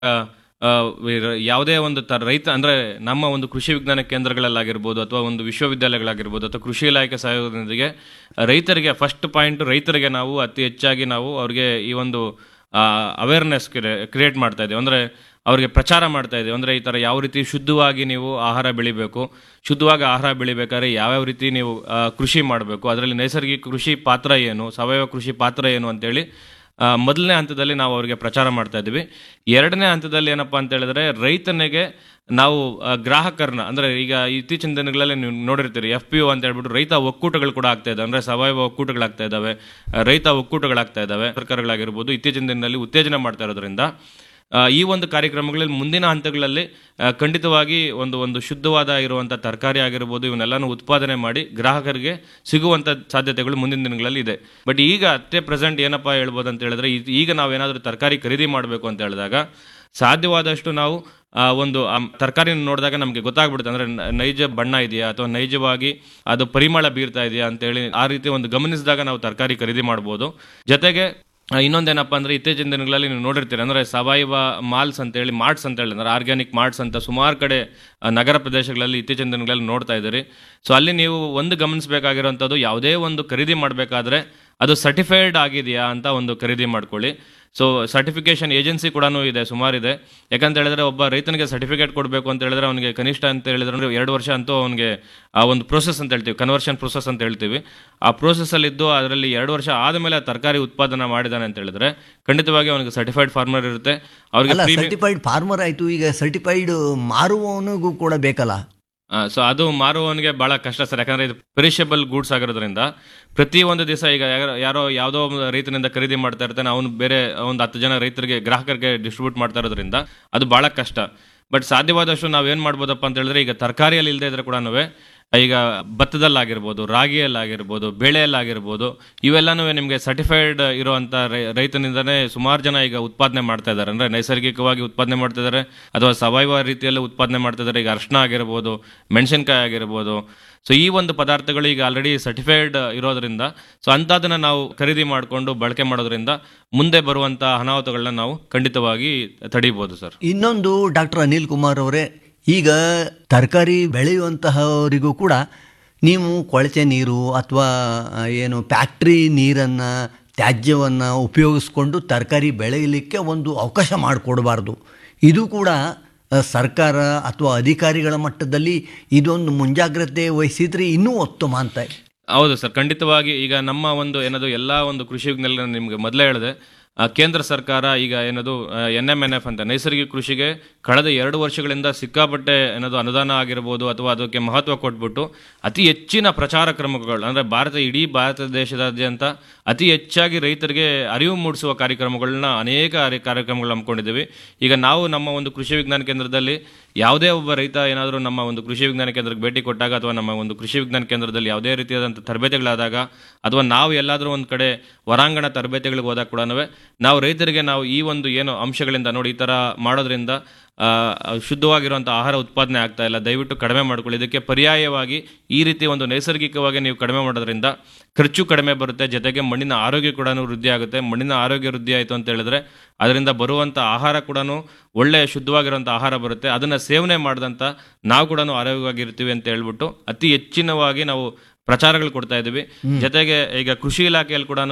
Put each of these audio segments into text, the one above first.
ಆ, ಆ, ವಿ- ಯಾವುದೇ ಒಂದು ತ ರೈತ ಅಂದ್ರೆ ನಮ್ಮ ಒಂದು ಕೃಷಿ ವಿಜ್ಞಾನ ಕೇಂದ್ರಗಳಲ್ಲಾಗಿರ್ಬೋದು ಅಥವಾ ಒಂದು ವಿಶ್ವವಿದ್ಯಾಲಯಗಳಾಗಿರ್ಬೋದು ಅಥವಾ ಕೃಷಿ ಇಲಾಖೆ ಸಹಯೋಗದೊಂದಿಗೆ ರೈತರಿಗೆ ಫಸ್ಟ್ ಪಾಯಿಂಟ್ ರೈತರಿಗೆ ನಾವು ಅತಿ ಹೆಚ್ಚಾಗಿ ನಾವು ಅವ್ರಿಗೆ ಈ ಒಂದು ಅವೇರ್ನೆಸ್ ಕ್ರಿಯೇಟ್ ಮಾಡ್ತಾ ಇದ್ದೀವಿ ಅಂದ್ರೆ ಅವ್ರಿಗೆ ಪ್ರಚಾರ ಮಾಡ್ತಾ ಇದ್ದೀವಿ ಅಂದ್ರೆ ಈ ತರ ಯಾವ ರೀತಿ ಶುದ್ಧವಾಗಿ ನೀವು ಆಹಾರ ಬೆಳಿಬೇಕು ಶುದ್ಧವಾಗಿ ಆಹಾರ ಬೆಳಿಬೇಕಾದ್ರೆ ಯಾವ್ಯಾವ ರೀತಿ ನೀವು ಆ, ಕೃಷಿ ಮಾಡಬೇಕು ಅದರಲ್ಲಿ ನೈಸರ್ಗಿಕ ಕೃಷಿ ಪಾತ್ರ ಏನು ಸಾವಯವ ಕೃಷಿ ಪಾತ್ರ ಏನು ಅಂತೇಳಿ ಆ, ಮೊದಲನೇ ಹಂತದಲ್ಲಿ ನಾವು ಅವರಿಗೆ ಪ್ರಚಾರ ಮಾಡ್ತಾ ಇದ್ದೀವಿ ಎರಡನೇ ಹಂತದಲ್ಲಿ ಏನಪ್ಪಾ ಅಂತ ಹೇಳಿದ್ರೆ ರೈತನಿಗೆ ನಾವು ಆ, ಗ್ರಾಹಕರನ್ನ ಅಂದ್ರೆ ಈಗ ಇತ್ತೀಚಿನ ದಿನಗಳಲ್ಲಿ ನೀವು ನೋಡಿರ್ತೀರಿ ಎಫ್ ಪಿ ಒ ಅಂತ ಹೇಳ್ಬಿಟ್ಟು ರೈತ ಒಕ್ಕೂಟಗಳು ಕೂಡ ಆಗ್ತಾ ಇದಾವೆ ಅಂದ್ರೆ ಸಾವಯವ ಒಕ್ಕೂಟಗಳಾಗ್ತಾ ಇದಾವೆ ಆ, ರೈತ ಒಕ್ಕೂಟಗಳಾಗ್ತಾ ಇದಾವೆ ಸರ್ಕಾರಗಳಾಗಿರ್ಬೋದು ಇತ್ತೀಚಿನ ದಿನದಲ್ಲಿ ಉತ್ತೇಜನ ಮಾಡ್ತಾ ಇರೋದ್ರಿಂದ ಆ, ಈ ಒಂದು ಕಾರ್ಯಕ್ರಮಗಳಲ್ಲಿ ಮುಂದಿನ ಹಂತಗಳಲ್ಲಿ ಆ, ಖಂಡಿತವಾಗಿ ಒಂದು ಒಂದು ಶುದ್ಧವಾದ ಇರುವಂಥ ತರಕಾರಿ ಆಗಿರ್ಬೋದು ಇವನ್ನೆಲ್ಲಾನು ಉತ್ಪಾದನೆ ಮಾಡಿ ಗ್ರಾಹಕರಿಗೆ ಸಿಗುವಂಥ ಸಾಧ್ಯತೆಗಳು ಮುಂದಿನ ದಿನಗಳಲ್ಲಿ ಇದೆ ಬಟ್ ಈಗ ಅಷ್ಟೇ ಪ್ರೆಸೆಂಟ್ ಏನಪ್ಪಾ ಹೇಳ್ಬೋದು ಅಂತ ಹೇಳಿದ್ರೆ ಈ- ಈಗ ನಾವೇನಾದರೂ ತರಕಾರಿ ಖರೀದಿ ಮಾಡಬೇಕು ಅಂತ ಹೇಳಿದಾಗ ಸಾಧ್ಯವಾದಷ್ಟು ನಾವು ಆ, ಒಂದು ತರಕಾರಿ ನೋಡಿದಾಗ ನಮಗೆ ಗೊತ್ತಾಗ್ಬಿಡುತ್ತೆ ಅಂದ್ರೆ ನ- ನೈಜ ಬಣ್ಣ ಇದೆಯಾ ಅಥವಾ ನೈಜವಾಗಿ ಅದು ಪರಿಮಳ ಬೀರ್ತಾ ಇದೆಯಾ ಅಂತೇಳಿ ಆ ರೀತಿ ಒಂದು ಗಮನಿಸಿದಾಗ ನಾವು ತರಕಾರಿ ಖರೀದಿ ಮಾಡ್ಬೋದು ಜೊತೆಗೆ ಆ, ಇನ್ನೊಂದೇನಪ್ಪ ಅಂದ್ರೆ ಇತ್ತೀಚಿನ ದಿನಗಳಲ್ಲಿ ನೀವು ನೋಡಿರ್ತೀರಿ ಅಂದ್ರೆ ಸಾವಯವ ಮಾಲ್ಸ್ ಅಂತೇಳಿ ಮಾರ್ಟ್ಸ್ ಅಂತ ಹೇಳಿ ಅಂದ್ರೆ ಆರ್ಗ್ಯಾನಿಕ್ ಮಾರ್ಟ್ಸ್ ಅಂತ ಸುಮಾರು ಕಡೆ ಆ, ನಗರ ಪ್ರದೇಶಗಳಲ್ಲಿ ಇತ್ತೀಚಿನ ದಿನಗಳಲ್ಲಿ ನೋಡ್ತಾ ಇದ್ದೀರಿ ಸೊ ಅಲ್ಲಿ ನೀವು ಒಂದು ಗಮನಿಸಬೇಕಾಗಿರುವಂಥದ್ದು ಯಾವುದೇ ಒಂದು ಖರೀದಿ ಮಾಡಬೇಕಾದ್ರೆ ಅದು ಸರ್ಟಿಫೈಡ್ ಆಗಿದೆಯಾ ಅಂತ ಒಂದು ಖರೀದಿ ಮಾಡ್ಕೊಳ್ಳಿ ಸೊ ಸರ್ಟಿಫಿಕೇಶನ್ ಏಜೆನ್ಸಿ ಕೂಡ ಇದೆ ಸುಮಾರಿದೆ ಯಾಕಂತ ಹೇಳಿದ್ರೆ ಒಬ್ಬ ರೈತನಿಗೆ ಸರ್ಟಿಫಿಕೇಟ್ ಕೊಡಬೇಕು ಅಂತ ಹೇಳಿದ್ರೆ ಅವನಿಗೆ ಕನಿಷ್ಠ ಅಂತ ಹೇಳಿದ್ರೆ ಅಂದ್ರೆ ಎರಡು ವರ್ಷ ಅಂತೂ ಅವನಿಗೆ ಆ ಒಂದು ಪ್ರೋಸೆಸ್ ಅಂತ ಹೇಳ್ತೀವಿ ಕನ್ವರ್ಷನ್ ಪ್ರೋಸೆಸ್ ಅಂತ ಹೇಳ್ತೀವಿ ಆ ಪ್ರೋಸೆಸ್ ಅಲ್ಲಿ ಇದ್ದು ಅದರಲ್ಲಿ ಎರಡು ವರ್ಷ ಆದಮೇಲೆ ಆ ತರಕಾರಿ ಉತ್ಪಾದನೆ ಮಾಡಿದಾನೆ ಅಂತ ಹೇಳಿದ್ರೆ ಖಂಡಿತವಾಗಿ ಅವನಿಗೆ ಸರ್ಟಿಫೈಡ್ ಫಾರ್ಮರ್ ಇರುತ್ತೆ ಅವ್ರಿಗೆ ಅಲ್ಲ premium- ಸರ್ಟಿಫೈಡ್ ಫಾರ್ಮರ್ ಆಯ್ತು ಈಗ ಸರ್ಟಿಫೈಡ್ ಮಾರುವವನಿಗೂ ಕೂಡ ಬೇಕಲ್ಲ ಸೊ ಅದು ಮಾರುವವನಿಗೆ ಬಹಳ ಕಷ್ಟ ಸರ್ ಯಾಕಂದ್ರೆ ಇದು ಪೆರಿಷಬಲ್ ಗೂಡ್ಸ್ ಆಗಿರೋದ್ರಿಂದ ಪ್ರತಿ ಒಂದು ದಿವಸ ಈಗ ಯಾರೋ- ಯಾರೋ ಯಾವುದೋ ಒಂದು ರೈತನಿಂದ ಖರೀದಿ ಮಾಡ್ತಾ ಇರ್ತಾನೆ ಅವನು ಬೇರೆ ಒಂದು ಹತ್ತು ಜನ ರೈತರಿಗೆ ಗ್ರಾಹಕರಿಗೆ ಡಿಸ್ಟ್ರಿಬ್ಯೂಟ್ ಮಾಡ್ತಾ ಇರೋದ್ರಿಂದ ಅದು ಬಹಳ ಕಷ್ಟ ಬಟ್ ಸಾಧ್ಯವಾದಷ್ಟು ನಾವೇನ್ ಮಾಡ್ಬೋದಪ್ಪ ಅಂತ ಹೇಳಿದ್ರೆ ಈಗ ತರಕಾರಿಯಲ್ಲಿ ಇಲ್ಲದೆ ಇದ್ರೆ ಕೂಡ ಈಗ ಭತ್ತದಲ್ಲಾಗಿರ್ಬೋದು ರಾಗಿಯಲ್ಲಾಗಿರ್ಬೋದು ಬೆಳೆಯಲ್ಲಾಗಿರ್ಬೋದು ಇವೆಲ್ಲನೂ ನಿಮಗೆ ಸರ್ಟಿಫೈಡ್ ಇರುವಂತ ರೈ- ರೈತನಿಂದನೇ ಸುಮಾರು ಜನ ಈಗ ಉತ್ಪಾದನೆ ಮಾಡ್ತಾ ಇದ್ದಾರೆ ಅಂದ್ರೆ ನೈಸರ್ಗಿಕವಾಗಿ ಉತ್ಪಾದನೆ ಮಾಡ್ತಾ ಇದ್ದಾರೆ ಅಥವಾ ಸಾವಯವ ರೀತಿಯಲ್ಲಿ ಉತ್ಪಾದನೆ ಮಾಡ್ತಾ ಇದ್ದಾರೆ ಈಗ ಅರ್ಶನ ಆಗಿರ್ಬೋದು ಮೆಣಸಿನಕಾಯಿ ಆಗಿರ್ಬೋದು ಸೊ ಈ ಒಂದು ಪದಾರ್ಥಗಳು ಈಗ ಆಲ್ರೆಡಿ ಸರ್ಟಿಫೈಡ್ ಇರೋದ್ರಿಂದ ಸೊ ಅಂಥದನ್ನ ನಾವು ಖರೀದಿ ಮಾಡಿಕೊಂಡು ಬಳಕೆ ಮಾಡೋದ್ರಿಂದ ಮುಂದೆ ಬರುವಂತ ಅನಾಹುತಗಳನ್ನ ನಾವು ಖಂಡಿತವಾಗಿ ತಡೀಬಹುದು ಸರ್ ಇನ್ನೊಂದು ಡಾಕ್ಟರ್ ಅನಿಲ್ ಕುಮಾರ್ ಅವರೇ ಈಗ ತರಕಾರಿ ಬೆಳೆಯುವಂತಹವರಿಗೂ ಕೂಡ ನೀವು ಕೊಳಚೆ ನೀರು ಅಥವಾ ಏನು ಫ್ಯಾಕ್ಟ್ರಿ ನೀರನ್ನು ತ್ಯಾಜ್ಯವನ್ನು ಉಪಯೋಗಿಸ್ಕೊಂಡು ತರಕಾರಿ ಬೆಳೆಯಲಿಕ್ಕೆ ಒಂದು ಅವಕಾಶ ಮಾಡಿಕೊಡಬಾರ್ದು ಇದು ಕೂಡ ಆ, ಸರ್ಕಾರ ಅಥವಾ ಅಧಿಕಾರಿಗಳ ಮಟ್ಟದಲ್ಲಿ ಇದೊಂದು ಮುಂಜಾಗ್ರತೆ ವಹಿಸಿದ್ರೆ ಇನ್ನೂ ಉತ್ತಮ ಅಂತ ಹೌದು ಸರ್ ಖಂಡಿತವಾಗಿ ಈಗ ನಮ್ಮ ಒಂದು ಏನದು ಎಲ್ಲಾ ಒಂದು ಕೃಷಿ ವಿಜ್ಞಾನ ನಿಮ್ಗೆ ಮೊದಲೇ ಹೇಳಿದೆ ಆ, ಕೇಂದ್ರ ಸರ್ಕಾರ ಈಗ ಏನದು ಎನ್ ಎಂ ಎನ್ ಎಫ್ ಅಂತ ನೈಸರ್ಗಿಕ ಕೃಷಿಗೆ ಕಳೆದ ಎರಡು ವರ್ಷಗಳಿಂದ ಸಿಕ್ಕಾಪಟ್ಟೆ ಏನದು ಅನುದಾನ ಆಗಿರ್ಬೋದು ಅಥವಾ ಅದಕ್ಕೆ ಮಹತ್ವ ಕೊಟ್ಬಿಟ್ಟು ಅತಿ ಹೆಚ್ಚಿನ ಪ್ರಚಾರ ಕ್ರಮಗಳು ಅಂದ್ರೆ ಭಾರತ ಇಡೀ ಭಾರತ ದೇಶದಾದ್ಯಂತ ಅತಿ ಹೆಚ್ಚಾಗಿ ರೈತರಿಗೆ ಅರಿವು ಮೂಡಿಸುವ ಕಾರ್ಯಕ್ರಮಗಳನ್ನ ಅನೇಕ ಅರಿ- ಕಾರ್ಯಕ್ರಮಗಳು ಹಮ್ಮಿಕೊಂಡಿದ್ದೀವಿ ಈಗ ನಾವು ನಮ್ಮ ಒಂದು ಕೃಷಿ ವಿಜ್ಞಾನ ಕೇಂದ್ರದಲ್ಲಿ ಯಾವುದೇ ಒಬ್ಬ ರೈತ ಏನಾದರೂ ನಮ್ಮ ಒಂದು ಕೃಷಿ ವಿಜ್ಞಾನ ಕೇಂದ್ರಕ್ಕೆ ಭೇಟಿ ಕೊಟ್ಟಾಗ ಅಥವಾ ನಮ್ಮ ಒಂದು ಕೃಷಿ ವಿಜ್ಞಾನ ಕೇಂದ್ರದಲ್ಲಿ ಯಾವುದೇ ರೀತಿಯಾದಂಥ ತರಬೇತಿಗಳಾದಾಗ ಅಥವಾ ನಾವು ಎಲ್ಲಾದರೂ ಒಂದು ಕಡೆ ಹೊರಾಂಗಣ ತರಬೇತಿಗಳಿಗೆ ಹೋದಾಗ ಕೂಡ ನಾವು ರೈತರಿಗೆ ನಾವು ಈ ಒಂದು ಏನು ಅಂಶಗಳಿಂದ ನೋಡಿ ಈ ಥರ ಮಾಡೋದ್ರಿಂದ ಆ, ಶುದ್ಧವಾಗಿರುವಂಥ ಆಹಾರ ಉತ್ಪಾದನೆ ಆಗ್ತಾ ಇಲ್ಲ ದಯವಿಟ್ಟು ಕಡಿಮೆ ಮಾಡ್ಕೊಳ್ಳಿ ಇದಕ್ಕೆ ಪರ್ಯಾಯವಾಗಿ ಈ ರೀತಿ ಒಂದು ನೈಸರ್ಗಿಕವಾಗಿ ನೀವು ಕಡಿಮೆ ಮಾಡೋದ್ರಿಂದ ಖರ್ಚು ಕಡಿಮೆ ಬರುತ್ತೆ ಜೊತೆಗೆ ಮಣ್ಣಿನ ಆರೋಗ್ಯ ಕೂಡ ವೃದ್ಧಿ ಆಗುತ್ತೆ ಮಣ್ಣಿನ ಆರೋಗ್ಯ ವೃದ್ಧಿ ಆಯಿತು ಅಂತ ಹೇಳಿದ್ರೆ ಅದರಿಂದ ಬರುವಂಥ ಆಹಾರ ಕೂಡ ಒಳ್ಳೆಯ ಶುದ್ಧವಾಗಿರುವಂಥ ಆಹಾರ ಬರುತ್ತೆ ಅದನ್ನು ಸೇವನೆ ಮಾಡಿದಂಥ ನಾವು ಕೂಡ ಆರೋಗ್ಯವಾಗಿರ್ತೀವಿ ಅಂತ ಹೇಳ್ಬಿಟ್ಟು ಅತಿ ಹೆಚ್ಚಿನವಾಗಿ ನಾವು ಪ್ರಚಾರಗಳು ಕೊಡ್ತಾ ಇದ್ದೀವಿ ಜೊತೆಗೆ ಈಗ ಕೃಷಿ ಇಲಾಖೆಯಲ್ಲಿ ಕೂಡ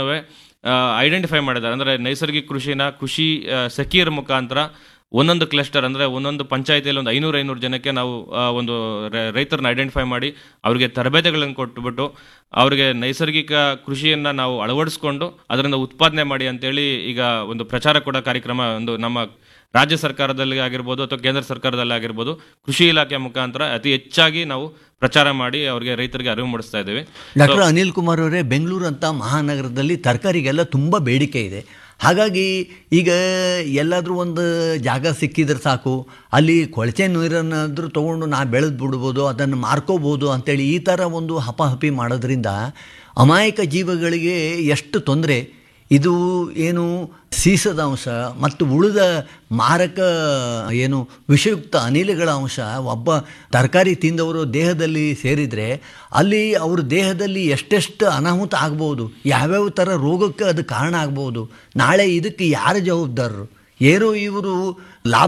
ಐಡೆಂಟಿಫೈ ಮಾಡಿದ್ದಾರೆ ಅಂದರೆ ನೈಸರ್ಗಿಕ ಕೃಷಿನ ಕೃಷಿ ಆ, ಸಖಿಯರ ಮುಖಾಂತರ ಒಂದೊಂದು ಕ್ಲಸ್ಟರ್ ಅಂದರೆ ಒಂದೊಂದು ಪಂಚಾಯತಿಯಲ್ಲಿ ಒಂದು ಐನೂರು ಐನೂರು ಜನಕ್ಕೆ ನಾವು ಆ, ಒಂದು ರೈ- ರೈತರನ್ನ ಐಡೆಂಟಿಫೈ ಮಾಡಿ ಅವರಿಗೆ ತರಬೇತಿಗಳನ್ನು ಕೊಟ್ಟುಬಿಟ್ಟು ಅವರಿಗೆ ನೈಸರ್ಗಿಕ ಕೃಷಿಯನ್ನು ನಾವು ಅಳವಡಿಸ್ಕೊಂಡು ಅದರಿಂದ ಉತ್ಪಾದನೆ ಮಾಡಿ ಅಂತೇಳಿ ಈಗ ಒಂದು ಪ್ರಚಾರ ಕೊಡೋ ಕಾರ್ಯಕ್ರಮ ಒಂದು ನಮ್ಮ ರಾಜ್ಯ ಸರ್ಕಾರದಲ್ಲಿ ಆಗಿರ್ಬೋದು ಅಥವಾ ಕೇಂದ್ರ ಸರ್ಕಾರದಲ್ಲಿ ಆಗಿರ್ಬೋದು ಕೃಷಿ ಇಲಾಖೆ ಮುಖಾಂತರ ಅತಿ ಹೆಚ್ಚಾಗಿ ನಾವು ಪ್ರಚಾರ ಮಾಡಿ ಅವರಿಗೆ ರೈತರಿಗೆ ಅರಿವು ಮೂಡಿಸ್ತಾ ಇದ್ದೀವಿ ಡಾಕ್ಟರ್ ಅನಿಲ್ ಕುಮಾರ್ ಅವರೇ ಬೆಂಗಳೂರು ಅಂತ ಮಹಾನಗರದಲ್ಲಿ ತರಕಾರಿಗೆಲ್ಲ ತುಂಬ ಬೇಡಿಕೆ ಇದೆ ಹಾಗಾಗಿ ಈಗ ಎಲ್ಲಾದರೂ ಒಂದು ಜಾಗ ಸಿಕ್ಕಿದ್ರೆ ಸಾಕು ಅಲ್ಲಿ ಕೊಳಚೆ ನೀರನ್ನಾದರೂ ತೊಗೊಂಡು ನಾ ಬೆಳೆದು ಬಿಡ್ಬೋದು ಅದನ್ನು ಮಾರ್ಕೋಬೋದು ಅಂತೇಳಿ ಈ ಥರ ಒಂದು ಹಪಾಹಪಿ ಮಾಡೋದ್ರಿಂದ ಅಮಾಯಕ ಜೀವಗಳಿಗೆ ಎಷ್ಟು ತೊಂದರೆ ಇದು ಏನು ಸೀಸದ ಅಂಶ ಮತ್ತು ಉಳಿದ ಮಾರಕ ಏನು ವಿಷಯುಕ್ತ ಅನಿಲಗಳ ಅಂಶ ಒಬ್ಬ ತರಕಾರಿ ತಿಂದವರು ದೇಹದಲ್ಲಿ ಸೇರಿದರೆ ಅಲ್ಲಿ ಅವ್ರ ದೇಹದಲ್ಲಿ ಎಷ್ಟೆಷ್ಟು ಅನಾಹುತ ಆಗ್ಬೋದು ಯಾವ್ಯಾವ ಥರ ರೋಗಕ್ಕೆ ಅದು ಕಾರಣ ಆಗ್ಬೋದು ನಾಳೆ ಇದಕ್ಕೆ ಯಾರು ಜವಾಬ್ದಾರರು ಏನೋ ಇವರು